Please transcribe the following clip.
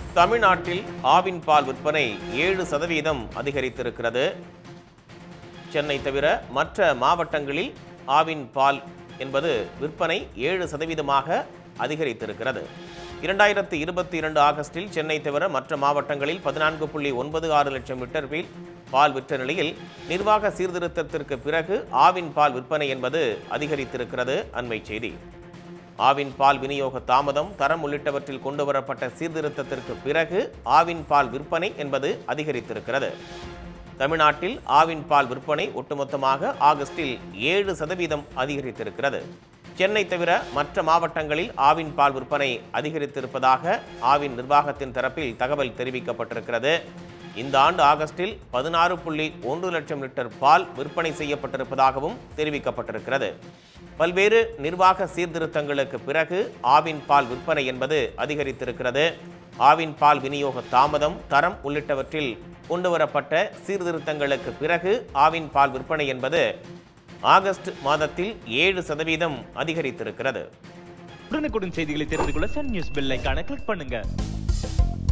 தமிழ்நாட்டில் ஆவின் பால் விற்பனை ஏழு சதவீதம் அதிகரித்திருக்கிறது சென்னை தவிர மற்ற மாவட்டங்களில் ஆவின் பால் என்பது விற்பனை ஏழு சதவீதமாக அதிகரித்திருக்கிறது இரண்டாயிரத்து இருபத்தி இரண்டு ஆகஸ்டில் சென்னை தவிர மற்ற மாவட்டங்களில் பதினான்கு புள்ளி ஒன்பது ஆறு லட்சம் லிட்டர் வீல் பால் விற்ற நிலையில் நிர்வாக சீர்திருத்தத்திற்கு பிறகு ஆவின் பால் விற்பனை என்பது அதிகரித்திருக்கிறது அண்மை செய்தி ஆவின் பால் விநியோக தாமதம் தரம் உள்ளிட்டவற்றில் கொண்டுவரப்பட்ட சீர்திருத்தத்திற்கு பிறகு ஆவின் பால் விற்பனை என்பது அதிகரித்திருக்கிறது தமிழ்நாட்டில் ஆவின் பால் விற்பனை ஒட்டுமொத்தமாக ஆகஸ்டில் ஏழு சதவீதம் அதிகரித்திருக்கிறது சென்னை தவிர மற்ற மாவட்டங்களில் ஆவின் பால் விற்பனை அதிகரித்திருப்பதாக ஆவின் நிர்வாகத்தின் தரப்பில் தகவல் தெரிவிக்கப்பட்டிருக்கிறது இந்த ஆண்டு ஆகஸ்டில் பதினாறு புள்ளி ஒன்று லட்சம் லிட்டர் பால் விற்பனை செய்யப்பட்டிருப்பதாகவும் தெரிவிக்கப்பட்டிருக்கிறது பல்வேறு நிர்வாக சீர்திருத்தங்களுக்கு பிறகு ஆவின் பால் விற்பனை என்பது அதிகரித்திருக்கிறது ஆவின் பால் விநியோக தாமதம் தரம் உள்ளிட்டவற்றில் கொண்டுவரப்பட்ட சீர்திருத்தங்களுக்கு பிறகு ஆவின் பால் விற்பனை என்பது ஆகஸ்ட் மாதத்தில் ஏழு சதவீதம் அதிகரித்திருக்கிறது உடனுக்குடன் செய்திகளை தெரிந்து கொள்ள சன் நியூஸ் பெல் ஐகானை கிளிக் பண்ணுங்க